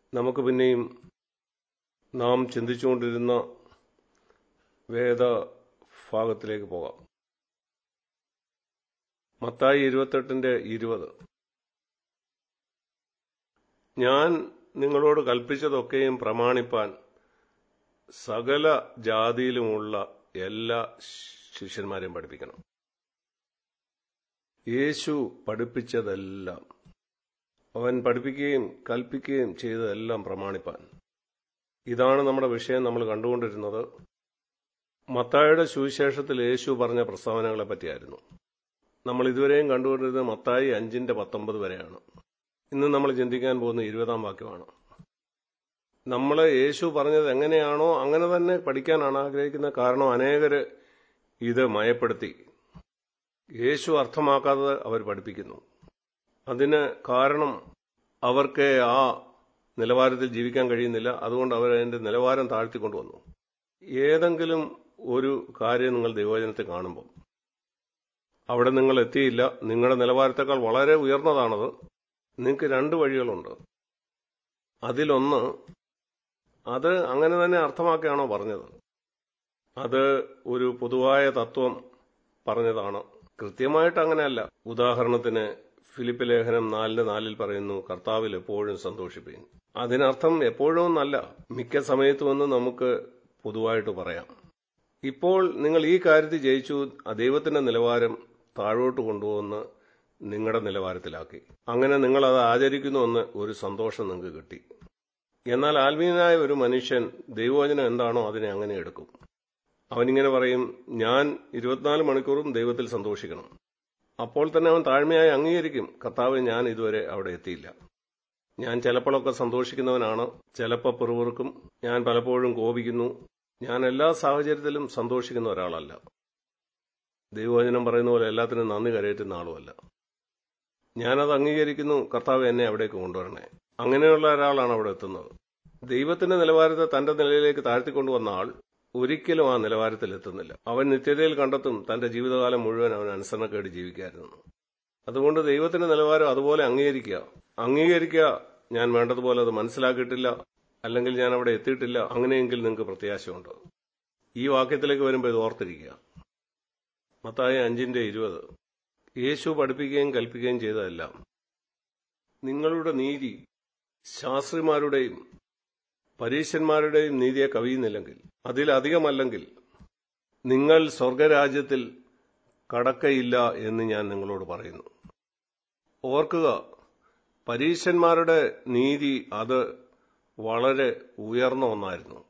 നമുക്ക് പിന്നെയും നാം ചിന്തിച്ചുകൊണ്ടിരുന്ന വേദ ഭാഗത്തിലേക്ക് പോകാം മത്തായി ഇരുപത്തെട്ടിന്റെ ഇരുപത് ഞാൻ നിങ്ങളോട് കൽപ്പിച്ചതൊക്കെയും പ്രമാണിപ്പാൻ സകല ജാതിയിലുമുള്ള എല്ലാ ശിഷ്യന്മാരെയും പഠിപ്പിക്കണം യേശു പഠിപ്പിച്ചതെല്ലാം അവൻ പഠിപ്പിക്കുകയും കൽപ്പിക്കുകയും ചെയ്തതെല്ലാം പ്രമാണിപ്പാൻ ഇതാണ് നമ്മുടെ വിഷയം നമ്മൾ കണ്ടുകൊണ്ടിരുന്നത് മത്തായുടെ സുവിശേഷത്തിൽ യേശു പറഞ്ഞ പ്രസ്താവനകളെ പറ്റിയായിരുന്നു നമ്മൾ ഇതുവരെയും കണ്ടുകൊണ്ടിരുന്നത് മത്തായി അഞ്ചിന്റെ പത്തൊമ്പത് വരെയാണ് ഇന്ന് നമ്മൾ ചിന്തിക്കാൻ പോകുന്ന ഇരുപതാം വാക്യമാണ് നമ്മൾ യേശു പറഞ്ഞത് എങ്ങനെയാണോ അങ്ങനെ തന്നെ പഠിക്കാനാണ് ആഗ്രഹിക്കുന്നത് കാരണം അനേകര് ഇത് മയപ്പെടുത്തി യേശു അർത്ഥമാക്കാതെ അവർ പഠിപ്പിക്കുന്നു അതിന് കാരണം അവർക്ക് ആ നിലവാരത്തിൽ ജീവിക്കാൻ കഴിയുന്നില്ല അതുകൊണ്ട് അവർ അതിന്റെ നിലവാരം താഴ്ത്തിക്കൊണ്ടുവന്നു ഏതെങ്കിലും ഒരു കാര്യം നിങ്ങൾ ദൈവവചനത്തിൽ കാണുമ്പോൾ അവിടെ നിങ്ങൾ എത്തിയില്ല നിങ്ങളുടെ നിലവാരത്തെക്കാൾ വളരെ ഉയർന്നതാണത് നിങ്ങൾക്ക് രണ്ട് വഴികളുണ്ട് അതിലൊന്ന് അത് അങ്ങനെ തന്നെ അർത്ഥമാക്കിയാണോ പറഞ്ഞത് അത് ഒരു പൊതുവായ തത്വം പറഞ്ഞതാണ് കൃത്യമായിട്ട് അങ്ങനെയല്ല ഉദാഹരണത്തിന് ഫിലിപ്പ് ലേഖനം നാലിന്റെ നാലിൽ പറയുന്നു കർത്താവിൽ എപ്പോഴും സന്തോഷിപ്പീൻ അതിനർത്ഥം എപ്പോഴും എന്നല്ല മിക്ക സമയത്തുമെന്ന് നമുക്ക് പൊതുവായിട്ട് പറയാം ഇപ്പോൾ നിങ്ങൾ ഈ കാര്യത്തിൽ ജയിച്ചു ദൈവത്തിന്റെ നിലവാരം താഴോട്ട് കൊണ്ടുപോകുന്ന നിങ്ങളുടെ നിലവാരത്തിലാക്കി അങ്ങനെ നിങ്ങൾ അത് ആചരിക്കുന്നുവെന്ന് ഒരു സന്തോഷം നിങ്ങൾക്ക് കിട്ടി എന്നാൽ ആത്മീയനായ ഒരു മനുഷ്യൻ ദൈവവചനം എന്താണോ അതിനെ അങ്ങനെ എടുക്കും അവനിങ്ങനെ പറയും ഞാൻ ഇരുപത്തിനാല് മണിക്കൂറും ദൈവത്തിൽ സന്തോഷിക്കണം അപ്പോൾ തന്നെ അവൻ താഴ്മയായി അംഗീകരിക്കും കർത്താവ് ഞാൻ ഇതുവരെ അവിടെ എത്തിയില്ല ഞാൻ ചിലപ്പോഴൊക്കെ സന്തോഷിക്കുന്നവനാണ് ചിലപ്പോൾ പിറുപിറുക്കും ഞാൻ പലപ്പോഴും കോപിക്കുന്നു ഞാൻ എല്ലാ സാഹചര്യത്തിലും സന്തോഷിക്കുന്ന ഒരാളല്ല ദൈവവചനം പറയുന്ന പോലെ എല്ലാത്തിനും നന്ദി കരയേറ്റുന്ന ആളുമല്ല ഞാനത് അംഗീകരിക്കുന്നു കർത്താവ് എന്നെ അവിടേക്ക് കൊണ്ടുവരണേ അങ്ങനെയുള്ള ഒരാളാണ് അവിടെ എത്തുന്നത് ദൈവത്തിന്റെ നിലവാരത്തെ തന്റെ നിലയിലേക്ക് താഴ്ത്തിക്കൊണ്ടുവന്ന ആൾ ഒരിക്കലും ആ നിലവാരത്തിൽ എത്തുന്നില്ല അവൻ നിത്യതയിൽ കണ്ടെത്തും തന്റെ ജീവിതകാലം മുഴുവൻ അവൻ അനുസരണക്കേട് ജീവിക്കായിരുന്നു അതുകൊണ്ട് ദൈവത്തിന്റെ നിലവാരം അതുപോലെ അംഗീകരിക്കുക അംഗീകരിക്കുക ഞാൻ വേണ്ടതുപോലെ അത് മനസ്സിലാക്കിയിട്ടില്ല അല്ലെങ്കിൽ ഞാൻ അവിടെ എത്തിയിട്ടില്ല അങ്ങനെയെങ്കിൽ നിങ്ങൾക്ക് പ്രത്യാശയുണ്ട് ഈ വാക്യത്തിലേക്ക് വരുമ്പോൾ ഇത് ഓർത്തിരിക്കുക മത്തായ അഞ്ചിന്റെ ഇരുപത് യേശു പഠിപ്പിക്കുകയും കൽപ്പിക്കുകയും ചെയ്തതെല്ലാം നിങ്ങളുടെ നീതി ശാസ്ത്രിമാരുടെയും പരീശന്മാരുടെയും നീതിയെ കവിയുന്നില്ലെങ്കിൽ അതിലധികമല്ലെങ്കിൽ നിങ്ങൾ സ്വർഗരാജ്യത്തിൽ കടക്കയില്ല എന്ന് ഞാൻ നിങ്ങളോട് പറയുന്നു ഓർക്കുക പരീശന്മാരുടെ നീതി അത് വളരെ ഉയർന്ന ഒന്നായിരുന്നു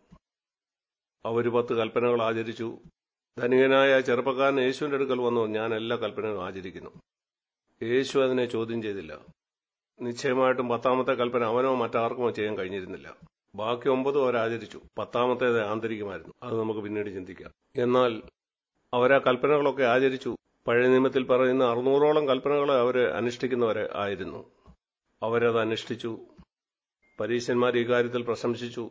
അവർ പത്ത് കൽപ്പനകൾ ആചരിച്ചു ധനികനായ ചെറുപ്പക്കാരൻ യേശുവിന്റെ അടുക്കൽ വന്നു ഞാൻ എല്ലാ കൽപ്പനകളും ആചരിക്കുന്നു യേശു അതിനെ ചോദ്യം ചെയ്തില്ല നിശ്ചയമായിട്ടും പത്താമത്തെ കൽപ്പന അവനോ മറ്റാർക്കുമോ ചെയ്യാൻ കഴിഞ്ഞിരുന്നില്ല ബാക്കി ഒമ്പതും അവർ ആചരിച്ചു പത്താമത്തേത് ആന്തരികമായിരുന്നു അത് നമുക്ക് പിന്നീട് ചിന്തിക്കാം എന്നാൽ അവരാ കൽപ്പനകളൊക്കെ ആചരിച്ചു പഴയ നിയമത്തിൽ പറയുന്ന അറുന്നൂറോളം കൽപ്പനകൾ അവർ അനുഷ്ഠിക്കുന്നവരെ ആയിരുന്നു അവരത് അനുഷ്ഠിച്ചു പരീശന്മാർ ഈ കാര്യത്തിൽ പ്രശംസിച്ചു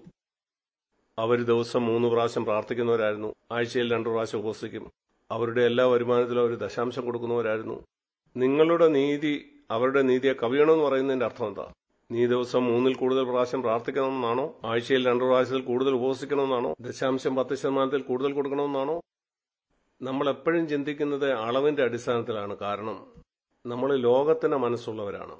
അവർ ദിവസം മൂന്ന് പ്രാവശ്യം പ്രാർത്ഥിക്കുന്നവരായിരുന്നു ആഴ്ചയിൽ രണ്ടു പ്രാവശ്യം ഉപസിക്കും അവരുടെ എല്ലാ വരുമാനത്തിലും അവർ ദശാംശം കൊടുക്കുന്നവരായിരുന്നു നിങ്ങളുടെ നീതി അവരുടെ നീതിയെ കവിയണമെന്ന് പറയുന്നതിന്റെ അർത്ഥം എന്താ നീ ദിവസം മൂന്നിൽ കൂടുതൽ പ്രാവശ്യം പ്രാർത്ഥിക്കണമെന്നാണോ ആഴ്ചയിൽ രണ്ടു പ്രാവശ്യത്തിൽ കൂടുതൽ ഉപവസിക്കണമെന്നാണോ ദശാംശം പത്ത് ശതമാനത്തിൽ കൂടുതൽ കൊടുക്കണമെന്നാണോ നമ്മൾ എപ്പോഴും ചിന്തിക്കുന്നത് അളവിന്റെ അടിസ്ഥാനത്തിലാണ് കാരണം നമ്മൾ ലോകത്തിന്റെ മനസ്സുള്ളവരാണ്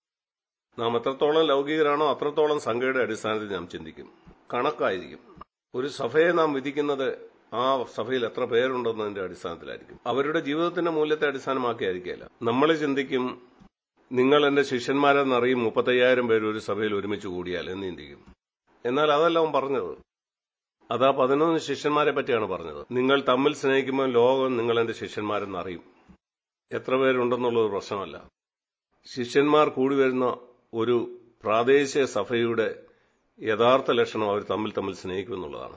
നാം എത്രത്തോളം ലൗകികരാണോ അത്രത്തോളം സംഖ്യയുടെ അടിസ്ഥാനത്തിൽ നാം ചിന്തിക്കും കണക്കായിരിക്കും ഒരു സഭയെ നാം വിധിക്കുന്നത് ആ സഭയിൽ എത്ര പേരുണ്ടെന്നതിന്റെ അടിസ്ഥാനത്തിലായിരിക്കും അവരുടെ ജീവിതത്തിന്റെ മൂല്യത്തെ അടിസ്ഥാനമാക്കിയായിരിക്കില്ല നമ്മൾ ചിന്തിക്കും നിങ്ങൾ എന്റെ ശിഷ്യന്മാരെന്നറിയും മുപ്പത്തയ്യായിരം പേര് ഒരു സഭയിൽ ഒരുമിച്ച് കൂടിയാൽ എന്ന് ചിന്തിക്കും എന്നാൽ അതല്ല അവൻ പറഞ്ഞത് അതാ പതിനൊന്ന് ശിഷ്യന്മാരെ പറ്റിയാണ് പറഞ്ഞത് നിങ്ങൾ തമ്മിൽ സ്നേഹിക്കുമ്പോൾ ലോകം നിങ്ങൾ എന്റെ ശിഷ്യന്മാരെന്നറിയും എത്ര പേരുണ്ടെന്നുള്ളത് പ്രശ്നമല്ല ശിഷ്യന്മാർ കൂടി വരുന്ന ഒരു പ്രാദേശിക സഭയുടെ യഥാർത്ഥ ലക്ഷണം അവർ തമ്മിൽ തമ്മിൽ സ്നേഹിക്കുമെന്നുള്ളതാണ്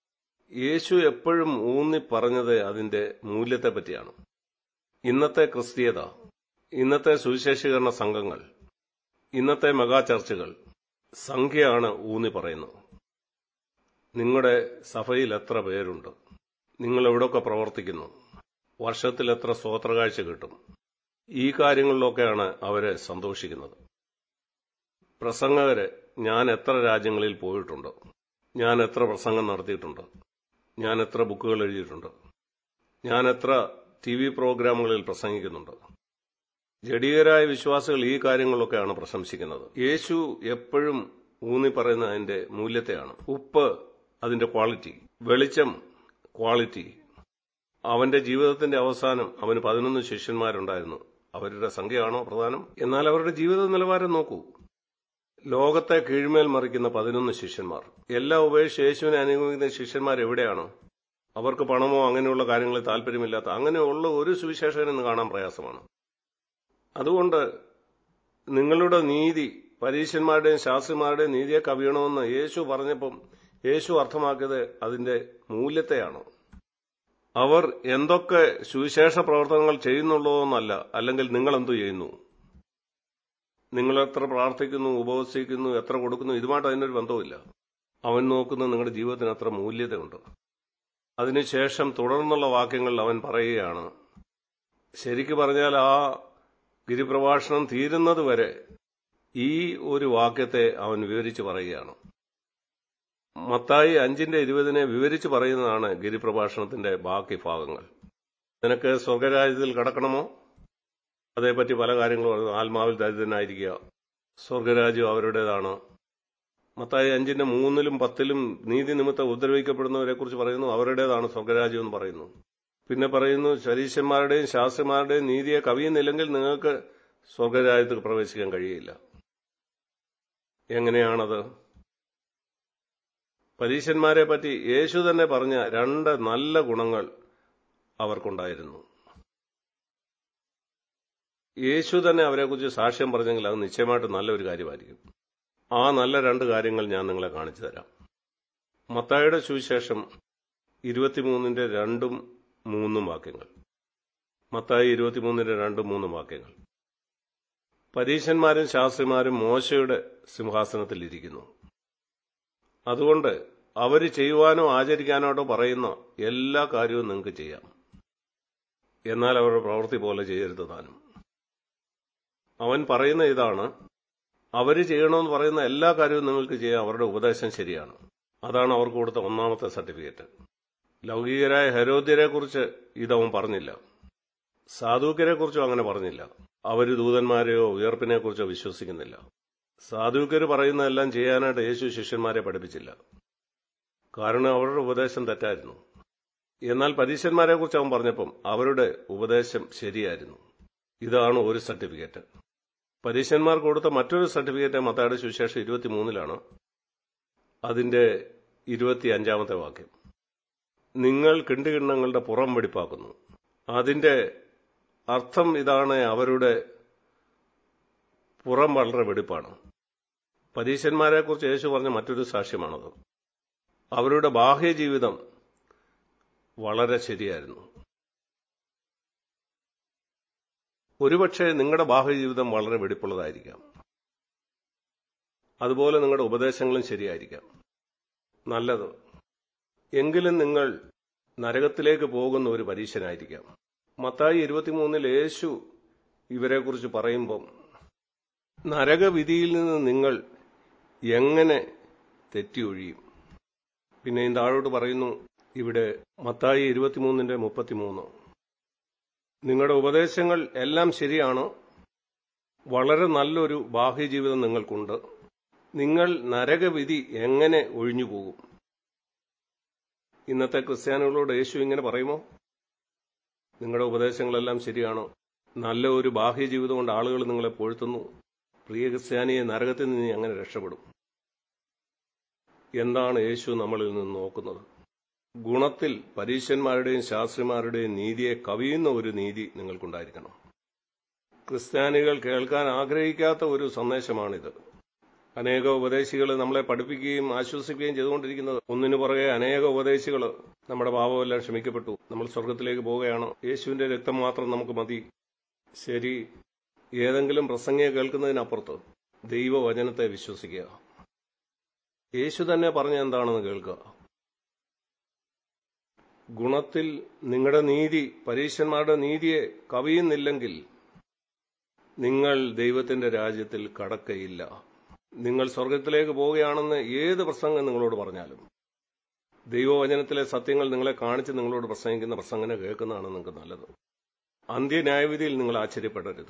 യേശു എപ്പോഴും ഊന്നി പറഞ്ഞത് അതിന്റെ മൂല്യത്തെ പറ്റിയാണ് ഇന്നത്തെ ക്രിസ്തീയത ഇന്നത്തെ സുവിശേഷീകരണ സംഘങ്ങൾ ഇന്നത്തെ മെഗാ ചർച്ചുകൾ സംഖ്യയാണ് ഊന്നി പറയുന്നത് നിങ്ങളുടെ സഭയിൽ എത്ര പേരുണ്ട് നിങ്ങൾ എവിടെയൊക്കെ പ്രവർത്തിക്കുന്നു വർഷത്തിൽ എത്ര സ്വോത്രകാഴ്ച കിട്ടും ഈ കാര്യങ്ങളിലൊക്കെയാണ് അവര് സന്തോഷിക്കുന്നത് പ്രസംഗകര് ഞാൻ എത്ര രാജ്യങ്ങളിൽ പോയിട്ടുണ്ട് ഞാൻ എത്ര പ്രസംഗം നടത്തിയിട്ടുണ്ട് ഞാൻ എത്ര ബുക്കുകൾ എഴുതിയിട്ടുണ്ട് ഞാൻ എത്ര ടി വി പ്രോഗ്രാമുകളിൽ പ്രസംഗിക്കുന്നുണ്ട് ജഡീയരായ വിശ്വാസികൾ ഈ കാര്യങ്ങളൊക്കെയാണ് പ്രശംസിക്കുന്നത് യേശു എപ്പോഴും ഊന്നി പറയുന്ന അതിന്റെ മൂല്യത്തെയാണ് ഉപ്പ് അതിന്റെ ക്വാളിറ്റി വെളിച്ചം ക്വാളിറ്റി അവന്റെ ജീവിതത്തിന്റെ അവസാനം അവന് പതിനൊന്ന് ശിഷ്യന്മാരുണ്ടായിരുന്നു അവരുടെ സംഖ്യയാണോ പ്രധാനം എന്നാൽ അവരുടെ ജീവിത നിലവാരം നോക്കൂ ലോകത്തെ കീഴ്മേൽ മറിക്കുന്ന പതിനൊന്ന് ശിഷ്യന്മാർ എല്ലാ ഉപേക്ഷിച്ച് യേശുവിനെ അനുഗമിക്കുന്ന ശിഷ്യന്മാർ എവിടെയാണ് അവർക്ക് പണമോ അങ്ങനെയുള്ള കാര്യങ്ങളിൽ താല്പര്യമില്ലാത്ത അങ്ങനെയുള്ള ഒരു സുവിശേഷകനെന്ന് കാണാൻ പ്രയാസമാണ് അതുകൊണ്ട് നിങ്ങളുടെ നീതി പരീശന്മാരുടെയും ശാസ്ത്രിമാരുടെയും നീതിയെ കവിയണമെന്ന് യേശു പറഞ്ഞപ്പം യേശു അർത്ഥമാക്കിയത് അതിന്റെ മൂല്യത്തെയാണ് അവർ എന്തൊക്കെ സുവിശേഷ പ്രവർത്തനങ്ങൾ ചെയ്യുന്നുള്ളതെന്നല്ല അല്ലെങ്കിൽ നിങ്ങൾ എന്തു ചെയ്യുന്നു നിങ്ങൾ എത്ര പ്രാർത്ഥിക്കുന്നു ഉപവസിക്കുന്നു എത്ര കൊടുക്കുന്നു ഇതുമായിട്ട് അതിനൊരു ബന്ധവുമില്ല അവൻ നോക്കുന്ന നിങ്ങളുടെ ജീവിതത്തിന് അത്ര മൂല്യതയുണ്ട് അതിനുശേഷം തുടർന്നുള്ള വാക്യങ്ങളിൽ അവൻ പറയുകയാണ് ശരിക്കു പറഞ്ഞാൽ ആ ഗിരിപ്രഭാഷണം തീരുന്നത് വരെ ഈ ഒരു വാക്യത്തെ അവൻ വിവരിച്ച് പറയുകയാണ് മത്തായി അഞ്ചിന്റെ ഇരുപതിനെ വിവരിച്ച് പറയുന്നതാണ് ഗിരിപ്രഭാഷണത്തിന്റെ ബാക്കി ഭാഗങ്ങൾ നിനക്ക് സ്വർഗരാജ്യത്തിൽ കടക്കണമോ അതേപ്പറ്റി പല കാര്യങ്ങളും പറഞ്ഞു ആത്മാവിൽ ദരിദ്രനായിരിക്കുക സ്വർഗരാജ്യം അവരുടേതാണ് മത്തായി അഞ്ചിന്റെ മൂന്നിലും പത്തിലും നീതി നിമിത്തം ഉപദ്രവിക്കപ്പെടുന്നവരെ കുറിച്ച് പറയുന്നു അവരുടേതാണ് സ്വർഗരാജ്യം എന്ന് പറയുന്നു പിന്നെ പറയുന്നു ശരീശന്മാരുടെയും ശാസ്ത്രിമാരുടെയും നീതിയെ കവിയുന്നില്ലെങ്കിൽ നിങ്ങൾക്ക് സ്വർഗരാജ്യത്തിൽ പ്രവേശിക്കാൻ കഴിയില്ല എങ്ങനെയാണത് പരീശന്മാരെ പറ്റി യേശു തന്നെ പറഞ്ഞ രണ്ട് നല്ല ഗുണങ്ങൾ അവർക്കുണ്ടായിരുന്നു യേശു തന്നെ അവരെക്കുറിച്ച് സാക്ഷ്യം പറഞ്ഞെങ്കിൽ അത് നിശ്ചയമായിട്ട് നല്ലൊരു കാര്യമായിരിക്കും ആ നല്ല രണ്ട് കാര്യങ്ങൾ ഞാൻ നിങ്ങളെ കാണിച്ചു തരാം മത്തായുടെ സുവിശേഷം ഇരുപത്തിമൂന്നിന്റെ രണ്ടും മൂന്നും വാക്യങ്ങൾ മത്തായി ഇരുപത്തിമൂന്നിന്റെ രണ്ടും മൂന്നും വാക്യങ്ങൾ പരീശന്മാരും ശാസ്ത്രിമാരും മോശയുടെ സിംഹാസനത്തിൽ ഇരിക്കുന്നു അതുകൊണ്ട് അവർ ചെയ്യുവാനോ ആചരിക്കാനോട്ടോ പറയുന്ന എല്ലാ കാര്യവും നിങ്ങൾക്ക് ചെയ്യാം എന്നാൽ അവരുടെ പ്രവൃത്തി പോലെ ചെയ്യരുത് താനും അവൻ പറയുന്ന ഇതാണ് അവർ ചെയ്യണമെന്ന് പറയുന്ന എല്ലാ കാര്യവും നിങ്ങൾക്ക് ചെയ്യാം അവരുടെ ഉപദേശം ശരിയാണ് അതാണ് അവർക്ക് കൊടുത്ത ഒന്നാമത്തെ സർട്ടിഫിക്കറ്റ് ലൗകികരായ ഹരോദ്യരെ കുറിച്ച് ഇതവൻ പറഞ്ഞില്ല സാധുക്കരെ കുറിച്ചും അങ്ങനെ പറഞ്ഞില്ല അവർ ദൂതന്മാരെയോ ഉയർപ്പിനെ കുറിച്ചോ വിശ്വസിക്കുന്നില്ല സാധുക്കർ പറയുന്നതെല്ലാം ചെയ്യാനായിട്ട് യേശു ശിഷ്യന്മാരെ പഠിപ്പിച്ചില്ല കാരണം അവരുടെ ഉപദേശം തെറ്റായിരുന്നു എന്നാൽ പരീശന്മാരെ കുറിച്ച് അവൻ പറഞ്ഞപ്പം അവരുടെ ഉപദേശം ശരിയായിരുന്നു ഇതാണ് ഒരു സർട്ടിഫിക്കറ്റ് പരീശന്മാർ കൊടുത്ത മറ്റൊരു സർട്ടിഫിക്കറ്റ് മത്തായുടെ സുവിശേഷം ഇരുപത്തിമൂന്നിലാണ് അതിന്റെ ഇരുപത്തിയഞ്ചാമത്തെ വാക്യം നിങ്ങൾ കിണ്ടുകിണ്ണങ്ങളുടെ പുറം വെടിപ്പാക്കുന്നു അതിന്റെ അർത്ഥം ഇതാണ് അവരുടെ പുറം വളരെ വെടിപ്പാണ് പരീശന്മാരെ കുറിച്ച് യേശു പറഞ്ഞ മറ്റൊരു സാക്ഷ്യമാണത് അവരുടെ ബാഹ്യജീവിതം വളരെ ശരിയായിരുന്നു ഒരുപക്ഷെ നിങ്ങളുടെ ബാഹ്യജീവിതം വളരെ വെടിപ്പുള്ളതായിരിക്കാം അതുപോലെ നിങ്ങളുടെ ഉപദേശങ്ങളും ശരിയായിരിക്കാം നല്ലത് എങ്കിലും നിങ്ങൾ നരകത്തിലേക്ക് പോകുന്ന ഒരു പരീക്ഷനായിരിക്കാം മത്തായി ഇരുപത്തിമൂന്നിൽ യേശു ഇവരെക്കുറിച്ച് പറയുമ്പം നരകവിധിയിൽ നിന്ന് നിങ്ങൾ എങ്ങനെ തെറ്റിയൊഴിയും പിന്നെ താഴോട്ട് പറയുന്നു ഇവിടെ മത്തായി ഇരുപത്തിമൂന്നിന്റെ മുപ്പത്തിമൂന്ന് നിങ്ങളുടെ ഉപദേശങ്ങൾ എല്ലാം ശരിയാണ് വളരെ നല്ലൊരു ബാഹ്യജീവിതം നിങ്ങൾക്കുണ്ട് നിങ്ങൾ നരകവിധി എങ്ങനെ ഒഴിഞ്ഞുപോകും ഇന്നത്തെ ക്രിസ്ത്യാനികളോട് യേശു ഇങ്ങനെ പറയുമോ നിങ്ങളുടെ ഉപദേശങ്ങളെല്ലാം ശരിയാണ് നല്ല ഒരു ബാഹ്യജീവിതം കൊണ്ട് ആളുകൾ നിങ്ങളെ പൊഴുത്തുന്നു പ്രിയ ക്രിസ്ത്യാനിയെ നരകത്തിൽ നിന്ന് നീ അങ്ങനെ രക്ഷപ്പെടും എന്താണ് യേശു നമ്മളിൽ നിന്ന് നോക്കുന്നത് ഗുണത്തിൽ പരീശന്മാരുടെയും ശാസ്ത്രിമാരുടെയും നീതിയെ കവിയുന്ന ഒരു നീതി നിങ്ങൾക്കുണ്ടായിരിക്കണം ക്രിസ്ത്യാനികൾ കേൾക്കാൻ ആഗ്രഹിക്കാത്ത ഒരു സന്ദേശമാണിത് അനേക ഉപദേശികൾ നമ്മളെ പഠിപ്പിക്കുകയും ആശ്വസിക്കുകയും ചെയ്തുകൊണ്ടിരിക്കുന്നത് ഒന്നിനു പുറകെ അനേക ഉപദേശികൾ നമ്മുടെ പാപമെല്ലാം ക്ഷമിക്കപ്പെട്ടു നമ്മൾ സ്വർഗത്തിലേക്ക് പോവുകയാണ് യേശുവിന്റെ രക്തം മാത്രം നമുക്ക് മതി ശരി ഏതെങ്കിലും പ്രസംഗിയെ കേൾക്കുന്നതിനപ്പുറത്ത് ദൈവവചനത്തെ വിശ്വസിക്കുക യേശു തന്നെ പറഞ്ഞ എന്താണെന്ന് കേൾക്കുക ഗുണത്തിൽ നിങ്ങളുടെ നീതി പരീശന്മാരുടെ നീതിയെ കവിയുന്നില്ലെങ്കിൽ നിങ്ങൾ ദൈവത്തിന്റെ രാജ്യത്തിൽ കടക്കയില്ല നിങ്ങൾ സ്വർഗത്തിലേക്ക് പോവുകയാണെന്ന് ഏത് പ്രസംഗം നിങ്ങളോട് പറഞ്ഞാലും ദൈവവചനത്തിലെ സത്യങ്ങൾ നിങ്ങളെ കാണിച്ച് നിങ്ങളോട് പ്രസംഗിക്കുന്ന പ്രസംഗനെ കേൾക്കുന്നതാണ് നിങ്ങൾക്ക് നല്ലത് അന്ത്യന്യായവിധിയിൽ നിങ്ങൾ ആശ്ചര്യപ്പെടരുത്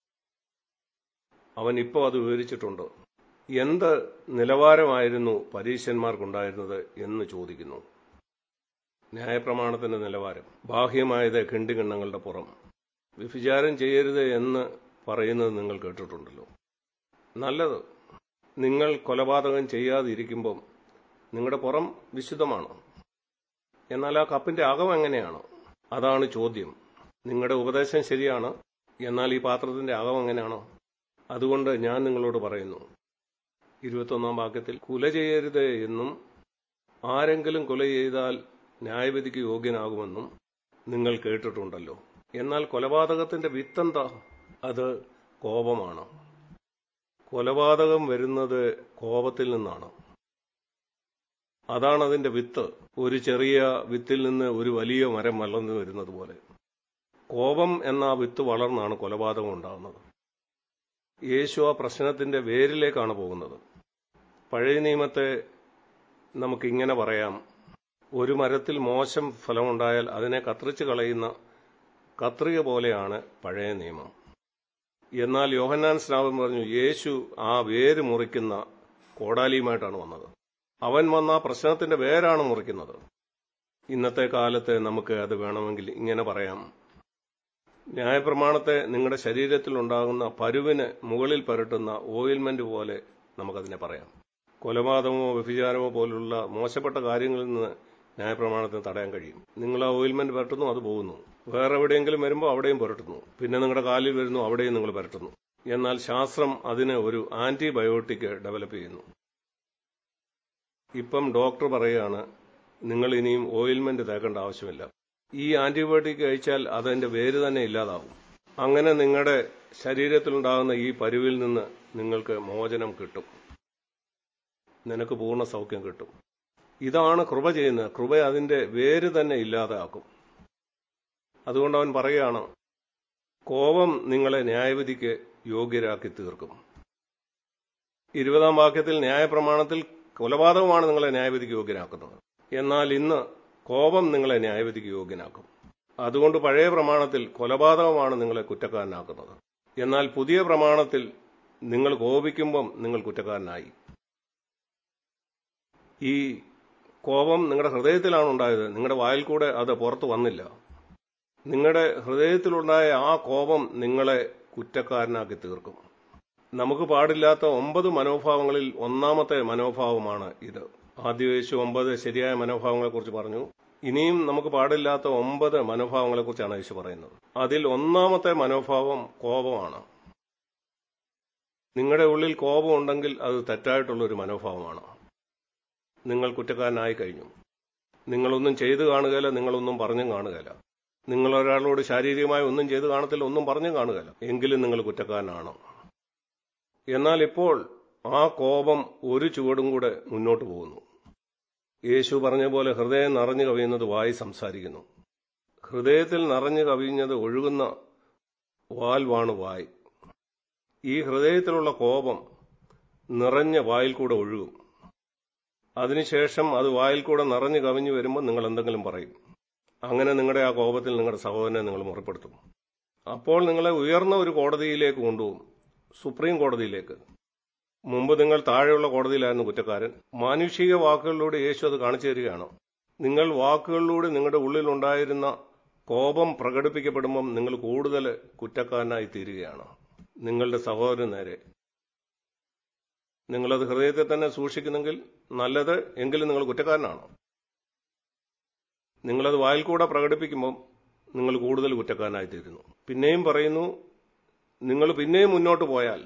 അവൻ ഇപ്പോൾ അത് വിവരിച്ചിട്ടുണ്ട് എന്ത് നിലവാരമായിരുന്നു പരീശന്മാർക്കുണ്ടായിരുന്നത് എന്ന് ചോദിക്കുന്നു ന്യായപ്രമാണത്തിന്റെ നിലവാരം ബാഹ്യമായത് കിണ്ടികിണ്ണങ്ങളുടെ പുറം വ്യഭിചാരം ചെയ്യരുത് എന്ന് പറയുന്നത് നിങ്ങൾ കേട്ടിട്ടുണ്ടല്ലോ നല്ലത് നിങ്ങൾ കൊലപാതകം ചെയ്യാതിരിക്കുമ്പം നിങ്ങളുടെ പുറം വിശുദ്ധമാണ് എന്നാൽ ആ കപ്പിന്റെ അകം എങ്ങനെയാണ് അതാണ് ചോദ്യം നിങ്ങളുടെ ഉപദേശം ശരിയാണ് എന്നാൽ ഈ പാത്രത്തിന്റെ അകം എങ്ങനെയാണ് അതുകൊണ്ട് ഞാൻ നിങ്ങളോട് പറയുന്നു ഇരുപത്തൊന്നാം വാക്യത്തിൽ കുല ചെയ്യരുത് എന്നും ആരെങ്കിലും കൊല ചെയ്താൽ ന്യായവിധിക്ക് യോഗ്യനാകുമെന്നും നിങ്ങൾ കേട്ടിട്ടുണ്ടല്ലോ എന്നാൽ കൊലപാതകത്തിന്റെ വിത്തെന്താ അത് കോപമാണ് കൊലപാതകം വരുന്നത് കോപത്തിൽ നിന്നാണ് അതാണ് അതിന്റെ വിത്ത് ഒരു ചെറിയ വിത്തിൽ നിന്ന് ഒരു വലിയ മരം വളർന്നു വരുന്നത് പോലെ കോപം എന്ന ആ വിത്ത് വളർന്നാണ് കൊലപാതകം ഉണ്ടാകുന്നത് യേശു ആ പ്രശ്നത്തിന്റെ വേരിലേക്കാണ് പോകുന്നത് പഴയ നിയമത്തെ നമുക്കിങ്ങനെ പറയാം ഒരു മരത്തിൽ മോശം ഫലമുണ്ടായാൽ അതിനെ കത്രിച്ച് കളയുന്ന കത്രിക പോലെയാണ് പഴയ നിയമം എന്നാൽ യോഹന്നാൻ സ്നാപൻ പറഞ്ഞു യേശു ആ വേര് മുറിക്കുന്ന കോടാലിയുമായിട്ടാണ് വന്നത് അവൻ വന്ന ആ പ്രശ്നത്തിന്റെ വേരാണ് മുറിക്കുന്നത് ഇന്നത്തെ കാലത്ത് നമുക്ക് അത് വേണമെങ്കിൽ ഇങ്ങനെ പറയാം ന്യായപ്രമാണത്തെ നിങ്ങളുടെ ശരീരത്തിൽ ഉണ്ടാകുന്ന പരുവിന് മുകളിൽ പരട്ടുന്ന ഓയിൽമെന്റ് പോലെ നമുക്കതിനെ പറയാം കൊലപാതകമോ വ്യഭിചാരമോ പോലുള്ള മോശപ്പെട്ട കാര്യങ്ങളിൽ നിന്ന് ന്യായപ്രമാണത്തിന് തടയാൻ കഴിയും നിങ്ങൾ ആ ഓയിൽമെന്റ് പരട്ടുന്നു അത് പോകുന്നു വേറെ എവിടെയെങ്കിലും വരുമ്പോൾ അവിടെയും പുരട്ടുന്നു പിന്നെ നിങ്ങളുടെ കാലിൽ വരുന്നു അവിടെയും നിങ്ങൾ പരട്ടുന്നു എന്നാൽ ശാസ്ത്രം അതിന് ഒരു ആന്റിബയോട്ടിക് ഡെവലപ്പ് ചെയ്യുന്നു ഇപ്പം ഡോക്ടർ പറയുകയാണ് നിങ്ങൾ ഇനിയും ഓയിൽമെന്റ് തേക്കേണ്ട ആവശ്യമില്ല ഈ ആന്റിബയോട്ടിക് കഴിച്ചാൽ അതിന്റെ വേര് തന്നെ ഇല്ലാതാവും അങ്ങനെ നിങ്ങളുടെ ശരീരത്തിലുണ്ടാകുന്ന ഈ പരുവിൽ നിന്ന് നിങ്ങൾക്ക് മോചനം കിട്ടും നിനക്ക് പൂർണ്ണ സൗഖ്യം കിട്ടും ഇതാണ് കൃപ ചെയ്യുന്നത് കൃപ അതിന്റെ വേര് തന്നെ ഇല്ലാതാക്കും അതുകൊണ്ട് അവൻ പറയുകയാണ് കോപം നിങ്ങളെ ന്യായവിധിക്ക് യോഗ്യരാക്കി തീർക്കും ഇരുപതാം വാക്യത്തിൽ ന്യായപ്രമാണത്തിൽ കൊലപാതകമാണ് നിങ്ങളെ ന്യായവിധിക്ക് യോഗ്യനാക്കുന്നത് എന്നാൽ ഇന്ന് കോപം നിങ്ങളെ ന്യായവിധിക്ക് യോഗ്യനാക്കും അതുകൊണ്ട് പഴയ പ്രമാണത്തിൽ കൊലപാതകമാണ് നിങ്ങളെ കുറ്റക്കാരനാക്കുന്നത് എന്നാൽ പുതിയ പ്രമാണത്തിൽ നിങ്ങൾ കോപിക്കുമ്പം നിങ്ങൾ കുറ്റക്കാരനായി ഈ കോപം നിങ്ങളുടെ ഹൃദയത്തിലാണ് ഉണ്ടായത് നിങ്ങളുടെ വായിൽ കൂടെ അത് പുറത്തു വന്നില്ല നിങ്ങളുടെ ഹൃദയത്തിലുണ്ടായ ആ കോപം നിങ്ങളെ കുറ്റക്കാരനാക്കി തീർക്കും നമുക്ക് പാടില്ലാത്ത ഒമ്പത് മനോഭാവങ്ങളിൽ ഒന്നാമത്തെ മനോഭാവമാണ് ഇത് ആദ്യവേശു ഒമ്പത് ശരിയായ മനോഭാവങ്ങളെക്കുറിച്ച് പറഞ്ഞു ഇനിയും നമുക്ക് പാടില്ലാത്ത ഒമ്പത് മനോഭാവങ്ങളെക്കുറിച്ചാണ് യേശു പറയുന്നത് അതിൽ ഒന്നാമത്തെ മനോഭാവം കോപമാണ് നിങ്ങളുടെ ഉള്ളിൽ കോപം ഉണ്ടെങ്കിൽ അത് തെറ്റായിട്ടുള്ള ഒരു മനോഭാവമാണ് നിങ്ങൾ കുറ്റക്കാരനായി കഴിഞ്ഞു നിങ്ങളൊന്നും ചെയ്തു കാണുകയില്ല നിങ്ങളൊന്നും പറഞ്ഞും കാണുകയില്ല നിങ്ങൾ ഒരാളോട് ശാരീരികമായി ഒന്നും ചെയ്തു കാണത്തില്ല ഒന്നും പറഞ്ഞും കാണുകയില്ല എങ്കിലും നിങ്ങൾ കുറ്റക്കാരനാണ് എന്നാൽ ഇപ്പോൾ ആ കോപം ഒരു ചുവടും കൂടെ മുന്നോട്ട് പോകുന്നു യേശു പറഞ്ഞ പോലെ ഹൃദയം നിറഞ്ഞു കവിയുന്നത് വായി സംസാരിക്കുന്നു ഹൃദയത്തിൽ നിറഞ്ഞു കവിഞ്ഞത് ഒഴുകുന്ന വാൽവാണ് വായ് ഈ ഹൃദയത്തിലുള്ള കോപം നിറഞ്ഞ വായിൽ കൂടെ ഒഴുകും അതിനുശേഷം അത് വായിൽ കൂടെ നിറഞ്ഞു കവിഞ്ഞു വരുമ്പോൾ നിങ്ങൾ എന്തെങ്കിലും പറയും അങ്ങനെ നിങ്ങളുടെ ആ കോപത്തിൽ നിങ്ങളുടെ സഹോദരനെ നിങ്ങൾ മുറപ്പെടുത്തും അപ്പോൾ നിങ്ങളെ ഉയർന്ന ഒരു കോടതിയിലേക്ക് കൊണ്ടുപോകും സുപ്രീം കോടതിയിലേക്ക് മുമ്പ് നിങ്ങൾ താഴെയുള്ള കോടതിയിലായിരുന്നു കുറ്റക്കാരൻ മാനുഷിക വാക്കുകളിലൂടെ യേശു അത് കാണിച്ചു തരികയാണ് നിങ്ങൾ വാക്കുകളിലൂടെ നിങ്ങളുടെ ഉള്ളിലുണ്ടായിരുന്ന കോപം പ്രകടിപ്പിക്കപ്പെടുമ്പം നിങ്ങൾ കൂടുതൽ കുറ്റക്കാരനായി തീരുകയാണ് നിങ്ങളുടെ സഹോദരൻ നേരെ നിങ്ങളത് ഹൃദയത്തെ തന്നെ സൂക്ഷിക്കുന്നെങ്കിൽ നല്ലത് എങ്കിലും നിങ്ങൾ കുറ്റക്കാരനാണ് നിങ്ങളത് വായിൽ കൂടെ പ്രകടിപ്പിക്കുമ്പം നിങ്ങൾ കൂടുതൽ കുറ്റക്കാരനായി തീരുന്നു പിന്നെയും പറയുന്നു നിങ്ങൾ പിന്നെയും മുന്നോട്ട് പോയാൽ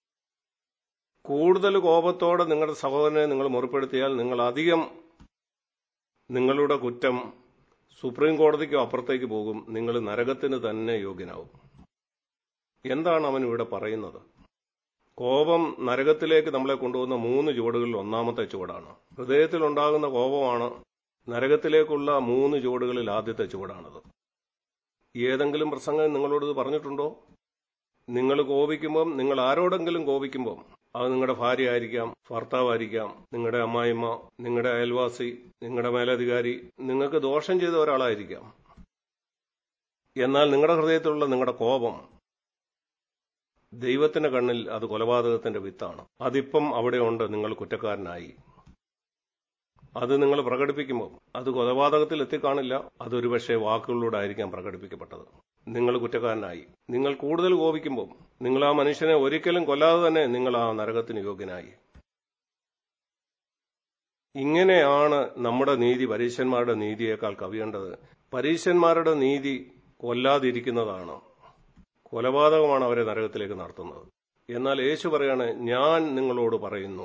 കൂടുതൽ കോപത്തോടെ നിങ്ങളുടെ സഹോദരനെ നിങ്ങൾ മുറിപ്പെടുത്തിയാൽ നിങ്ങൾ അധികം നിങ്ങളുടെ കുറ്റം സുപ്രീം കോടതിക്കോ അപ്പുറത്തേക്ക് പോകും നിങ്ങൾ നരകത്തിന് തന്നെ യോഗ്യനാവും എന്താണ് അവൻ ഇവിടെ പറയുന്നത് കോപം നരകത്തിലേക്ക് നമ്മളെ കൊണ്ടുപോകുന്ന മൂന്ന് ചുവടുകളിൽ ഒന്നാമത്തെ ചുവടാണ് ഹൃദയത്തിലുണ്ടാകുന്ന കോപമാണ് നരകത്തിലേക്കുള്ള മൂന്ന് ചുവടുകളിൽ ആദ്യത്തെ ചുവടാണത് ഏതെങ്കിലും പ്രസംഗം നിങ്ങളോട് ഇത് പറഞ്ഞിട്ടുണ്ടോ നിങ്ങൾ കോപിക്കുമ്പം നിങ്ങൾ ആരോടെങ്കിലും കോപിക്കുമ്പം അത് നിങ്ങളുടെ ഭാര്യ ആയിരിക്കാം ഭർത്താവായിരിക്കാം നിങ്ങളുടെ അമ്മായിമ്മ നിങ്ങളുടെ അയൽവാസി നിങ്ങളുടെ മേലധികാരി നിങ്ങൾക്ക് ദോഷം ചെയ്ത ഒരാളായിരിക്കാം എന്നാൽ നിങ്ങളുടെ ഹൃദയത്തിലുള്ള നിങ്ങളുടെ കോപം ദൈവത്തിന്റെ കണ്ണിൽ അത് കൊലപാതകത്തിന്റെ വിത്താണ് അതിപ്പം അവിടെ ഉണ്ട് നിങ്ങൾ കുറ്റക്കാരനായി അത് നിങ്ങൾ പ്രകടിപ്പിക്കുമ്പോൾ അത് കൊലപാതകത്തിൽ എത്തിക്കാണില്ല അതൊരു പക്ഷേ വാക്കുകളിലൂടെ ആയിരിക്കാം പ്രകടിപ്പിക്കപ്പെട്ടത് നിങ്ങൾ കുറ്റക്കാരനായി നിങ്ങൾ കൂടുതൽ കോപിക്കുമ്പോൾ നിങ്ങൾ ആ മനുഷ്യനെ ഒരിക്കലും കൊല്ലാതെ തന്നെ നിങ്ങൾ ആ നരകത്തിന് യോഗ്യനായി ഇങ്ങനെയാണ് നമ്മുടെ നീതി പരീശന്മാരുടെ നീതിയേക്കാൾ കവിയേണ്ടത് പരീശന്മാരുടെ നീതി കൊല്ലാതിരിക്കുന്നതാണ് കൊലപാതകമാണ് അവരെ നരകത്തിലേക്ക് നടത്തുന്നത് എന്നാൽ യേശു പറയാണ് ഞാൻ നിങ്ങളോട് പറയുന്നു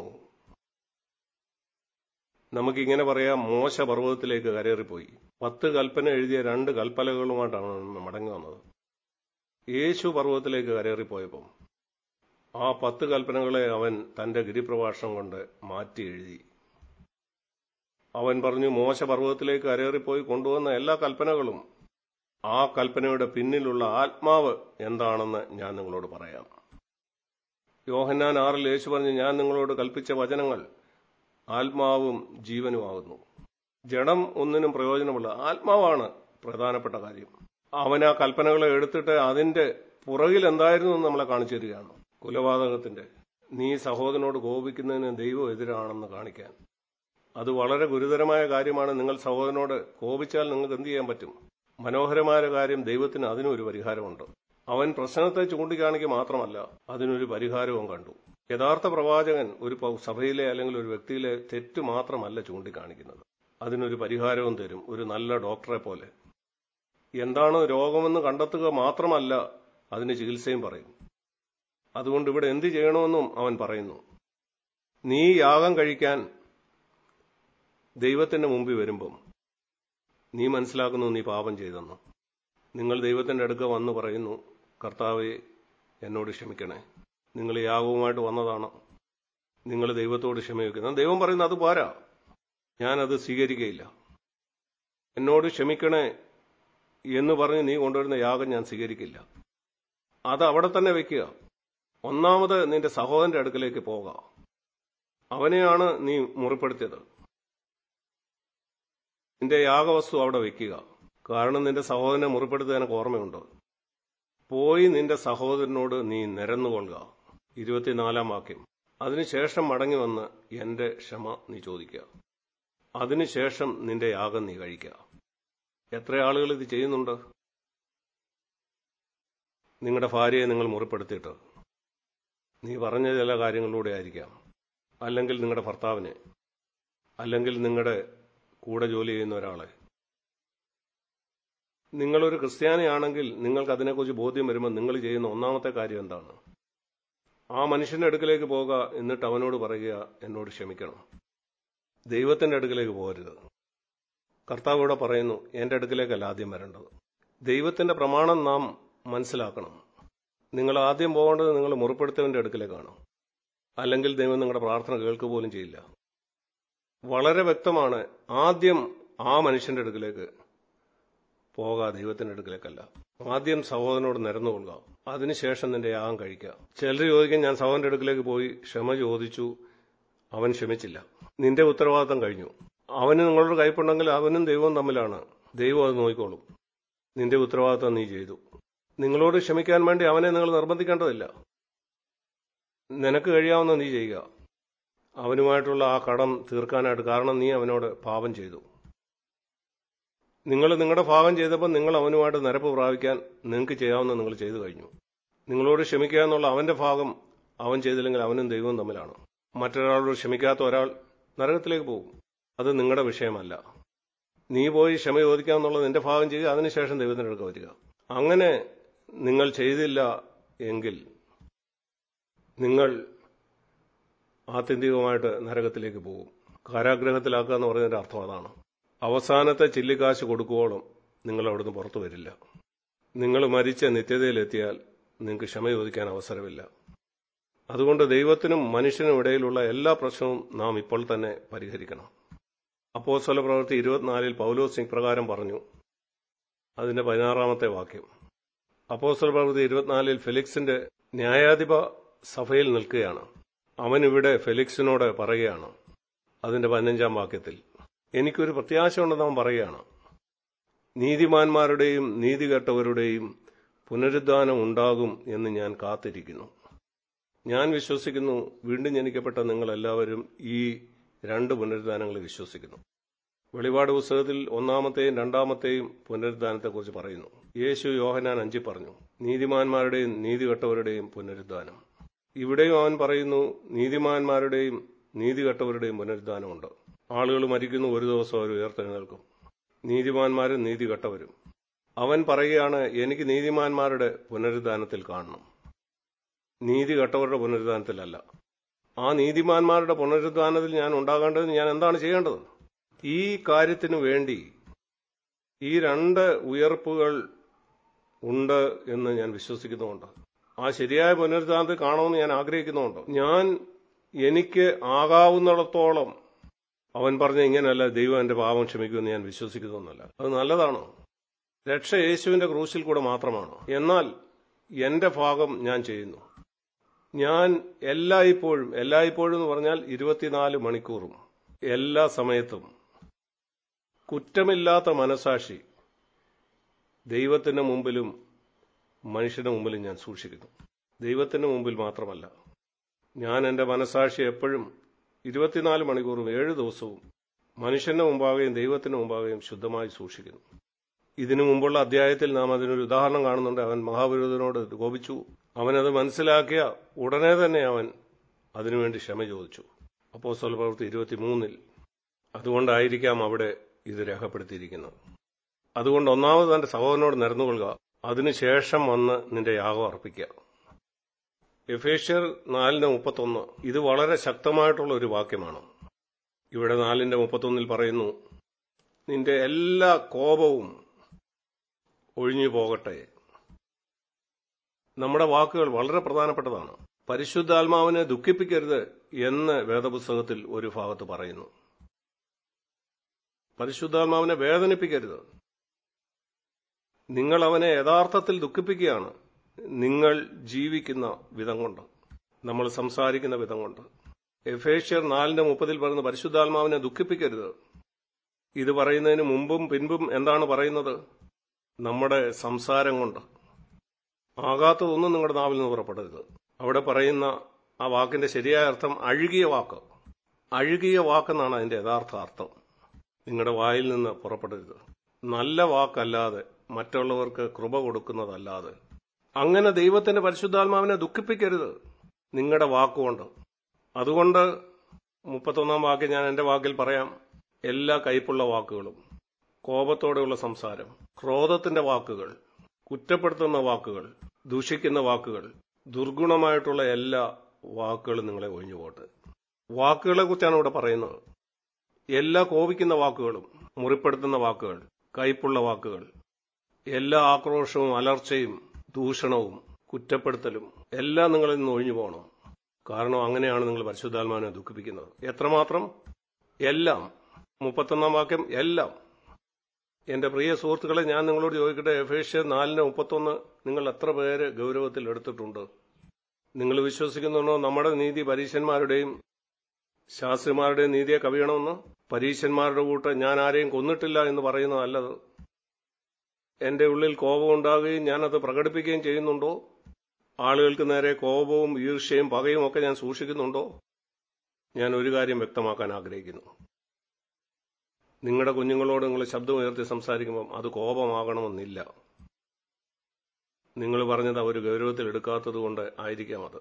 നമുക്കിങ്ങനെ പറയാം മോശ പർവ്വതത്തിലേക്ക് കരേറിപ്പോയി പത്ത് കൽപ്പന എഴുതിയ രണ്ട് കൽപ്പലകളുമായിട്ടാണ് മടങ്ങി വന്നത് യേശു പർവ്വതത്തിലേക്ക് കരേറിപ്പോയപ്പോൾ ആ പത്ത് കൽപ്പനകളെ അവൻ തന്റെ ഗിരിപ്രഭാഷണം കൊണ്ട് മാറ്റി എഴുതി അവൻ പറഞ്ഞു മോശ പർവ്വതത്തിലേക്ക് കരേറിപ്പോയി കൊണ്ടുവന്ന എല്ലാ കൽപ്പനകളും ആ കൽപ്പനയുടെ പിന്നിലുള്ള ആത്മാവ് എന്താണെന്ന് ഞാൻ നിങ്ങളോട് പറയാം യോഹന്നാൻ ആറിൽ യേശു പറഞ്ഞു ഞാൻ നിങ്ങളോട് കൽപ്പിച്ച വചനങ്ങൾ ആത്മാവും ജീവനുമാകുന്നു ജഡം ഒന്നിനും പ്രയോജനമുള്ള ആത്മാവാണ് പ്രധാനപ്പെട്ട കാര്യം അവൻ ആ കൽപ്പനകളെ എടുത്തിട്ട് അതിന്റെ പുറകിൽ എന്തായിരുന്നു എന്ന് നമ്മളെ കാണിച്ചു തരികയാണ് കുലപാതകത്തിന്റെ നീ സഹോദരനോട് കോപിക്കുന്നതിന് ദൈവം എതിരാണെന്ന് കാണിക്കാൻ അത് വളരെ ഗുരുതരമായ കാര്യമാണ് നിങ്ങൾ സഹോദരനോട് കോപിച്ചാൽ നിങ്ങൾക്ക് എന്ത് ചെയ്യാൻ പറ്റും മനോഹരമായ കാര്യം ദൈവത്തിന് അതിനും ഒരു പരിഹാരമുണ്ട് അവൻ പ്രശ്നത്തെ ചൂണ്ടിക്കാണിക്കുക മാത്രമല്ല അതിനൊരു പരിഹാരവും കണ്ടു യഥാർത്ഥ പ്രവാചകൻ ഒരു സഭയിലെ അല്ലെങ്കിൽ ഒരു വ്യക്തിയിലെ തെറ്റ് മാത്രമല്ല ചൂണ്ടിക്കാണിക്കുന്നത് അതിനൊരു പരിഹാരവും തരും ഒരു നല്ല ഡോക്ടറെ പോലെ എന്താണ് രോഗമെന്ന് കണ്ടെത്തുക മാത്രമല്ല അതിന് ചികിത്സയും പറയും അതുകൊണ്ട് ഇവിടെ എന്ത് ചെയ്യണമെന്നും അവൻ പറയുന്നു നീ യാഗം കഴിക്കാൻ ദൈവത്തിന്റെ മുമ്പിൽ വരുമ്പം നീ മനസ്സിലാക്കുന്നു നീ പാപം ചെയ്തെന്ന് നിങ്ങൾ ദൈവത്തിന്റെ അടുക്ക വന്ന് പറയുന്നു കർത്താവെ എന്നോട് ക്ഷമിക്കണേ നിങ്ങൾ യാഗവുമായിട്ട് വന്നതാണ് നിങ്ങൾ ദൈവത്തോട് ക്ഷമിക്കുന്നത് ദൈവം പറയുന്നത് അത് പോരാ ഞാനത് സ്വീകരിക്കുകയില്ല എന്നോട് ക്ഷമിക്കണേ എന്ന് പറഞ്ഞ് നീ കൊണ്ടുവരുന്ന യാഗം ഞാൻ സ്വീകരിക്കില്ല അത് അവിടെ തന്നെ വെക്കുക ഒന്നാമത് നിന്റെ സഹോദരന്റെ അടുക്കലേക്ക് പോകാം അവനെയാണ് നീ മുറിപ്പെടുത്തിയത് നിന്റെ യാഗവസ്തു അവിടെ വെക്കുക കാരണം നിന്റെ സഹോദരനെ മുറിപ്പെടുത്തി എനിക്ക് ഓർമ്മയുണ്ട് പോയി നിന്റെ സഹോദരനോട് നീ നിരന്നുകൊള്ളുക ഇരുപത്തിനാലാം വാക്യം അതിനുശേഷം മടങ്ങി വന്ന് എന്റെ ക്ഷമ നീ ചോദിക്കുക അതിനുശേഷം നിന്റെ യാഗം നീ കഴിക്കുക എത്ര ആളുകൾ ഇത് ചെയ്യുന്നുണ്ട് നിങ്ങളുടെ ഭാര്യയെ നിങ്ങൾ മുറിപ്പെടുത്തിയിട്ട് നീ പറഞ്ഞ ചില കാര്യങ്ങളിലൂടെ ആയിരിക്കാം അല്ലെങ്കിൽ നിങ്ങളുടെ ഭർത്താവിനെ അല്ലെങ്കിൽ നിങ്ങളുടെ കൂടെ ജോലി ചെയ്യുന്ന ഒരാളെ നിങ്ങളൊരു ക്രിസ്ത്യാനിയാണെങ്കിൽ നിങ്ങൾക്ക് അതിനെക്കുറിച്ച് ബോധ്യം വരുമ്പോൾ നിങ്ങൾ ചെയ്യുന്ന ഒന്നാമത്തെ കാര്യം എന്താണ് ആ മനുഷ്യന്റെ അടുക്കലേക്ക് പോകുക എന്നിട്ട് അവനോട് പറയുക എന്നോട് ക്ഷമിക്കണം ദൈവത്തിന്റെ അടുക്കലേക്ക് പോകരുത് കർത്താവ് ഇവിടെ പറയുന്നു എന്റെ അടുക്കലേക്കല്ല ആദ്യം വരേണ്ടത് ദൈവത്തിന്റെ പ്രമാണം നാം മനസ്സിലാക്കണം നിങ്ങൾ ആദ്യം പോകേണ്ടത് നിങ്ങൾ മുറിപ്പെടുത്തവന്റെ അടുക്കലേക്കാണ് അല്ലെങ്കിൽ ദൈവം നിങ്ങളുടെ പ്രാർത്ഥന കേൾക്കുക പോലും ചെയ്യില്ല വളരെ വ്യക്തമാണ് ആദ്യം ആ മനുഷ്യന്റെ അടുക്കലേക്ക് പോകാ ദൈവത്തിന്റെ അടുക്കലേക്കല്ല ആദ്യം സഹോദരനോട് നിരന്നുകൊള്ളുക അതിനുശേഷം നിന്റെ യാഗം കഴിക്കുക ചിലർ ചോദിക്കും ഞാൻ സഹോദരന്റെ അടുക്കലേക്ക് പോയി ക്ഷമ ചോദിച്ചു അവൻ ക്ഷമിച്ചില്ല നിന്റെ ഉത്തരവാദിത്തം കഴിഞ്ഞു അവന് നിങ്ങളോട് കയ്പുണ്ടെങ്കിൽ അവനും ദൈവവും തമ്മിലാണ് ദൈവം അത് നോക്കിക്കോളും നിന്റെ ഉത്തരവാദിത്തം നീ ചെയ്തു നിങ്ങളോട് ക്ഷമിക്കാൻ വേണ്ടി അവനെ നിങ്ങൾ നിർബന്ധിക്കേണ്ടതില്ല നിനക്ക് കഴിയാവുന്ന നീ ചെയ്യുക അവനുമായിട്ടുള്ള ആ കടം തീർക്കാനായിട്ട് കാരണം നീ അവനോട് പാപം ചെയ്തു നിങ്ങൾ നിങ്ങളുടെ ഭാഗം ചെയ്തപ്പോൾ നിങ്ങൾ അവനുമായിട്ട് നിരപ്പ് പ്രാപിക്കാൻ നിങ്ങൾക്ക് ചെയ്യാവുന്ന നിങ്ങൾ ചെയ്തു കഴിഞ്ഞു നിങ്ങളോട് ക്ഷമിക്കുക എന്നുള്ള അവന്റെ ഭാഗം അവൻ ചെയ്തില്ലെങ്കിൽ അവനും ദൈവവും തമ്മിലാണ് മറ്റൊരാളോട് ക്ഷമിക്കാത്ത ഒരാൾ നരകത്തിലേക്ക് പോകും അത് നിങ്ങളുടെ വിഷയമല്ല നീ പോയി ക്ഷമ ചോദിക്കാമെന്നുള്ള നിന്റെ ഭാഗം ചെയ്യുക അതിനുശേഷം ദൈവത്തിന്റെ അടുക്ക വരിക അങ്ങനെ നിങ്ങൾ ചെയ്തില്ല എങ്കിൽ നിങ്ങൾ ആത്യന്തികമായിട്ട് നരകത്തിലേക്ക് പോകും കാരാഗ്രഹത്തിലാക്കുക എന്ന് പറയുന്നതിന്റെ അർത്ഥം അതാണ് അവസാനത്തെ ചില്ലിക്കാശ് കൊടുക്കുവോളം നിങ്ങൾ അവിടുന്ന് പുറത്തു വരില്ല നിങ്ങൾ മരിച്ച നിത്യതയിലെത്തിയാൽ നിങ്ങൾക്ക് ക്ഷമ ചോദിക്കാൻ അവസരമില്ല അതുകൊണ്ട് ദൈവത്തിനും മനുഷ്യനും ഇടയിലുള്ള എല്ലാ പ്രശ്നവും നാം ഇപ്പോൾ തന്നെ പരിഹരിക്കണം അപ്പോസ്വല പ്രവൃത്തി ഇരുപത്തിനാലിൽ പൗലോസ് ഇപ്രകാരം പറഞ്ഞു അതിന്റെ പതിനാറാമത്തെ വാക്യം അപ്പോസ്വല പ്രവൃത്തി ഇരുപത്തിനാലിൽ ഫെലിക്സിന്റെ ന്യായാധിപ സഭയിൽ നിൽക്കുകയാണ് അവനിവിടെ ഫെലിക്സിനോട് പറയുകയാണ് അതിന്റെ പതിനഞ്ചാം വാക്യത്തിൽ എനിക്കൊരു പ്രത്യാശ ഉണ്ടെന്ന് അവൻ പറയുകയാണ് നീതിമാന്മാരുടെയും നീതികെട്ടവരുടെയും പുനരുദ്ധാനം ഉണ്ടാകും എന്ന് ഞാൻ കാത്തിരിക്കുന്നു ഞാൻ വിശ്വസിക്കുന്നു വീണ്ടും ജനിക്കപ്പെട്ട നിങ്ങളെല്ലാവരും ഈ രണ്ട് പുനരുദ്ധാനങ്ങളെ വിശ്വസിക്കുന്നു വെളിപാട് പുസ്തകത്തിൽ ഒന്നാമത്തെയും രണ്ടാമത്തെയും പുനരുദ്ധാനത്തെക്കുറിച്ച് പറയുന്നു യേശു യോഹനാൻ അഞ്ചി പറഞ്ഞു നീതിമാന്മാരുടെയും നീതികെട്ടവരുടെയും പുനരുദ്ധാനം ഇവിടെയും അവൻ പറയുന്നു നീതിമാന്മാരുടെയും നീതികെട്ടവരുടെയും പുനരുദ്ധാനമുണ്ട് ആളുകൾ മരിക്കുന്നു ഒരു ദിവസം അവർ ഉയർത്തെഴുന്നേൽക്കും നീതിമാന്മാരും നീതികെട്ടവരും അവൻ പറയുകയാണ് എനിക്ക് നീതിമാന്മാരുടെ പുനരുദ്ധാനത്തിൽ കാണണം നീതി കെട്ടവരുടെ പുനരുദ്ധാനത്തിലല്ല ആ നീതിമാന്മാരുടെ പുനരുദ്ധാനത്തിൽ ഞാൻ ഉണ്ടാകേണ്ടത് ഞാൻ എന്താണ് ചെയ്യേണ്ടത് ഈ കാര്യത്തിനു വേണ്ടി ഈ രണ്ട് ഉയർപ്പുകൾ ഉണ്ട് എന്ന് ഞാൻ വിശ്വസിക്കുന്നുണ്ട് ആ ശരിയായ പുനരുദ്ധാനത്തിൽ കാണുമെന്ന് ഞാൻ ആഗ്രഹിക്കുന്നുണ്ട് ഞാൻ എനിക്ക് ആകാവുന്നിടത്തോളം അവൻ പറഞ്ഞ ഇങ്ങനെയല്ല ദൈവം എന്റെ പാപം ക്ഷമിക്കുമെന്ന് ഞാൻ വിശ്വസിക്കുന്നൊന്നല്ല അത് നല്ലതാണോ രക്ഷ യേശുവിന്റെ ക്രൂശിൽ കൂടെ മാത്രമാണ് എന്നാൽ എന്റെ ഭാഗം ഞാൻ ചെയ്യുന്നു ഞാൻ എല്ലായ്പ്പോഴും എല്ലായ്പ്പോഴും എന്ന് പറഞ്ഞാൽ ഇരുപത്തിനാല് മണിക്കൂറും എല്ലാ സമയത്തും കുറ്റമില്ലാത്ത മനസാക്ഷി ദൈവത്തിന്റെ മുമ്പിലും മനുഷ്യന്റെ മുമ്പിലും ഞാൻ സൂക്ഷിക്കുന്നു ദൈവത്തിന്റെ മുമ്പിൽ മാത്രമല്ല ഞാൻ എന്റെ മനസാക്ഷി എപ്പോഴും ഇരുപത്തിനാല് മണിക്കൂറും ഏഴ് ദിവസവും മനുഷ്യന്റെ മുമ്പാകെയും ദൈവത്തിന്റെ മുമ്പാകെയും ശുദ്ധമായി സൂക്ഷിക്കുന്നു ഇതിനു മുമ്പുള്ള അധ്യായത്തിൽ നാം അതിനൊരു ഉദാഹരണം കാണുന്നുണ്ട് അവൻ മഹാവിരോധനോട് കോപിച്ചു അവനത് മനസ്സിലാക്കിയ ഉടനെ തന്നെ അവൻ അതിനുവേണ്ടി ക്ഷമ ചോദിച്ചു അപ്പോ സ്വലപ്രവൃത്തി ഇരുപത്തിമൂന്നിൽ അതുകൊണ്ടായിരിക്കാം അവിടെ ഇത് രേഖപ്പെടുത്തിയിരിക്കുന്നത് അതുകൊണ്ട് ഒന്നാമത് തന്റെ സഹോദരനോട് നിരന്നുകൊള്ളുക അതിനുശേഷം വന്ന് നിന്റെ യാഗം അർപ്പിക്കുക എഫേഷ്യർ നാലിന്റെ മുപ്പത്തൊന്ന് ഇത് വളരെ ശക്തമായിട്ടുള്ള ഒരു വാക്യമാണ് ഇവിടെ നാലിന്റെ മുപ്പത്തൊന്നിൽ പറയുന്നു നിന്റെ എല്ലാ കോപവും ഒഴിഞ്ഞു പോകട്ടെ നമ്മുടെ വാക്കുകൾ വളരെ പ്രധാനപ്പെട്ടതാണ് പരിശുദ്ധാത്മാവിനെ ദുഃഖിപ്പിക്കരുത് എന്ന് വേദപുസ്തകത്തിൽ ഒരു ഭാഗത്ത് പറയുന്നു പരിശുദ്ധാത്മാവിനെ വേദനിപ്പിക്കരുത് നിങ്ങൾ അവനെ യഥാർത്ഥത്തിൽ ദുഃഖിപ്പിക്കുകയാണ് നിങ്ങൾ ജീവിക്കുന്ന വിധം കൊണ്ട് നമ്മൾ സംസാരിക്കുന്ന വിധം കൊണ്ട് എഫേഷ്യർ നാലിന്റെ മുപ്പതിൽ പറയുന്ന പരിശുദ്ധാത്മാവിനെ ദുഃഖിപ്പിക്കരുത് ഇത് പറയുന്നതിന് മുമ്പും പിൻപും എന്താണ് പറയുന്നത് നമ്മുടെ സംസാരം കൊണ്ട് ആകാത്തതൊന്നും നിങ്ങളുടെ നാവിൽ നിന്ന് പുറപ്പെടരുത് അവിടെ പറയുന്ന ആ വാക്കിന്റെ ശരിയായ അർത്ഥം അഴുകിയ വാക്ക് അഴുകിയ വാക്കെന്നാണ് അതിന്റെ യഥാർത്ഥ അർത്ഥം നിങ്ങളുടെ വായിൽ നിന്ന് പുറപ്പെടരുത് നല്ല വാക്കല്ലാതെ മറ്റുള്ളവർക്ക് കൃപ കൊടുക്കുന്നതല്ലാതെ അങ്ങനെ ദൈവത്തിന്റെ പരിശുദ്ധാത്മാവിനെ ദുഃഖിപ്പിക്കരുത് നിങ്ങളുടെ വാക്കുകൊണ്ട് അതുകൊണ്ട് മുപ്പത്തൊന്നാം വാക്യം ഞാൻ എന്റെ വാക്കിൽ പറയാം എല്ലാ കയ്പുള്ള വാക്കുകളും കോപത്തോടെയുള്ള സംസാരം ക്രോധത്തിന്റെ വാക്കുകൾ കുറ്റപ്പെടുത്തുന്ന വാക്കുകൾ ദൂഷിക്കുന്ന വാക്കുകൾ ദുർഗുണമായിട്ടുള്ള എല്ലാ വാക്കുകളും നിങ്ങളെ ഒഴിഞ്ഞു പോട്ടെ വാക്കുകളെ കുറിച്ചാണ് ഇവിടെ പറയുന്നത് എല്ലാ കോപിക്കുന്ന വാക്കുകളും മുറിപ്പെടുത്തുന്ന വാക്കുകൾ കയ്പുള്ള വാക്കുകൾ എല്ലാ ആക്രോശവും അലർച്ചയും ദൂഷണവും കുറ്റപ്പെടുത്തലും എല്ലാം നിങ്ങളിൽ നിന്ന് ഒഴിഞ്ഞു പോകണം കാരണം അങ്ങനെയാണ് നിങ്ങൾ പരിശുദ്ധാത്മാവിനെ ദുഃഖിപ്പിക്കുന്നത് എത്രമാത്രം എല്ലാം മുപ്പത്തൊന്നാം വാക്യം എല്ലാം എന്റെ പ്രിയ സുഹൃത്തുക്കളെ ഞാൻ നിങ്ങളോട് ചോദിക്കട്ടെ എഫേഷ്യ നാലിന് മുപ്പത്തൊന്ന് നിങ്ങൾ എത്ര പേര് ഗൗരവത്തിൽ എടുത്തിട്ടുണ്ട് നിങ്ങൾ വിശ്വസിക്കുന്നുണ്ടോ നമ്മുടെ നീതി പരീശന്മാരുടെയും ശാസ്ത്രിമാരുടെയും നീതിയെ കവിയണമെന്ന് പരീശന്മാരുടെ കൂട്ട് ഞാൻ ആരെയും കൊന്നിട്ടില്ല എന്ന് പറയുന്നത് നല്ലത് എന്റെ ഉള്ളിൽ കോപം ഉണ്ടാകുകയും ഞാനത് പ്രകടിപ്പിക്കുകയും ചെയ്യുന്നുണ്ടോ ആളുകൾക്ക് നേരെ കോപവും ഈർഷ്യയും പകയും ഒക്കെ ഞാൻ സൂക്ഷിക്കുന്നുണ്ടോ ഞാൻ ഒരു കാര്യം വ്യക്തമാക്കാൻ ആഗ്രഹിക്കുന്നു നിങ്ങളുടെ കുഞ്ഞുങ്ങളോട് നിങ്ങൾ ശബ്ദമുയർത്തി സംസാരിക്കുമ്പം അത് കോപമാകണമെന്നില്ല നിങ്ങൾ പറഞ്ഞത് അവർ ഗൗരവത്തിൽ എടുക്കാത്തത് കൊണ്ട് ആയിരിക്കാം അത്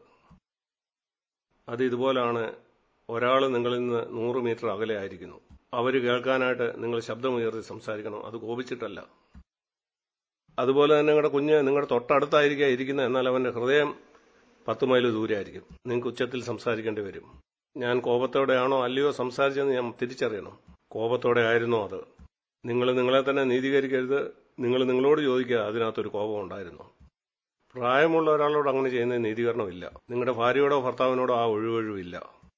അത് ഇതുപോലാണ് ഒരാൾ നിങ്ങളിൽ നിന്ന് നൂറ് മീറ്റർ അകലെ ആയിരിക്കുന്നു അവർ കേൾക്കാനായിട്ട് നിങ്ങൾ ശബ്ദമുയർത്തി സംസാരിക്കണം അത് കോപിച്ചിട്ടല്ല അതുപോലെ തന്നെ നിങ്ങളുടെ കുഞ്ഞ് നിങ്ങളുടെ തൊട്ടടുത്തായിരിക്കാം ഇരിക്കുന്നത് എന്നാൽ അവന്റെ ഹൃദയം പത്ത് മൈൽ ദൂരെ ആയിരിക്കും നിങ്ങൾക്ക് ഉച്ചത്തിൽ സംസാരിക്കേണ്ടി വരും ഞാൻ കോപത്തോടെയാണോ അല്ലയോ സംസാരിച്ചതെന്ന് ഞാൻ തിരിച്ചറിയണം കോപത്തോടെ ആയിരുന്നോ അത് നിങ്ങൾ നിങ്ങളെ തന്നെ നീതീകരിക്കരുത് നിങ്ങൾ നിങ്ങളോട് ചോദിക്കുക അതിനകത്തൊരു കോപം ഉണ്ടായിരുന്നു പ്രായമുള്ള ഒരാളോട് അങ്ങനെ ചെയ്യുന്ന നീതീകരണമില്ല നിങ്ങളുടെ ഭാര്യയോടോ ഭർത്താവിനോടോ ആ ഒഴിവൊഴിവില്ല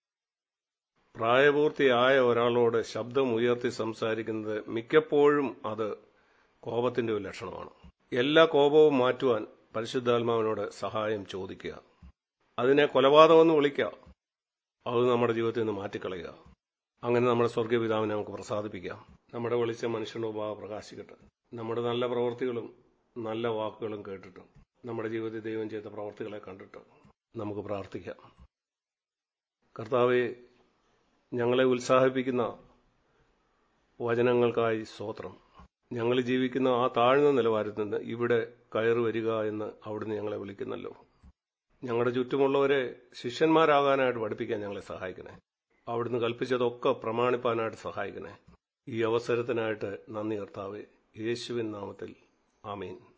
പ്രായപൂർത്തിയായ ഒരാളോട് ശബ്ദം ഉയർത്തി സംസാരിക്കുന്നത് മിക്കപ്പോഴും അത് കോപത്തിന്റെ ഒരു ലക്ഷണമാണ് എല്ലാ കോപവും മാറ്റുവാൻ പരിശുദ്ധാത്മാവിനോട് സഹായം ചോദിക്കുക അതിനെ കൊലപാതകമെന്ന് വിളിക്കുക അത് നമ്മുടെ ജീവിതത്തിൽ നിന്ന് മാറ്റിക്കളയുക അങ്ങനെ നമ്മുടെ സ്വർഗീയ പിതാവിനെ നമുക്ക് പ്രസാദിപ്പിക്കാം നമ്മുടെ വെളിച്ചം മനുഷ്യന്റെ ഉപഭാവം പ്രകാശിക്കട്ടെ നമ്മുടെ നല്ല പ്രവൃത്തികളും നല്ല വാക്കുകളും കേട്ടിട്ട് നമ്മുടെ ജീവിതത്തിൽ ദൈവം ചെയ്ത പ്രവൃത്തികളെ കണ്ടിട്ട് നമുക്ക് പ്രാർത്ഥിക്കാം കർത്താവെ ഞങ്ങളെ ഉത്സാഹിപ്പിക്കുന്ന വചനങ്ങൾക്കായി സ്തോത്രം ഞങ്ങൾ ജീവിക്കുന്ന ആ താഴ്ന്ന നിലവാരത്തിൽ നിന്ന് ഇവിടെ കയറി വരിക എന്ന് അവിടുന്ന് ഞങ്ങളെ വിളിക്കുന്നല്ലോ ഞങ്ങളുടെ ചുറ്റുമുള്ളവരെ ശിഷ്യന്മാരാകാനായിട്ട് പഠിപ്പിക്കാൻ ഞങ്ങളെ സഹായിക്കണേ അവിടുന്ന് കൽപ്പിച്ചതൊക്കെ പ്രമാണിപ്പാനായിട്ട് സഹായിക്കണേ ഈ അവസരത്തിനായിട്ട് നന്ദി കർത്താവെ യേശുവിൻ നാമത്തിൽ ആമീൻ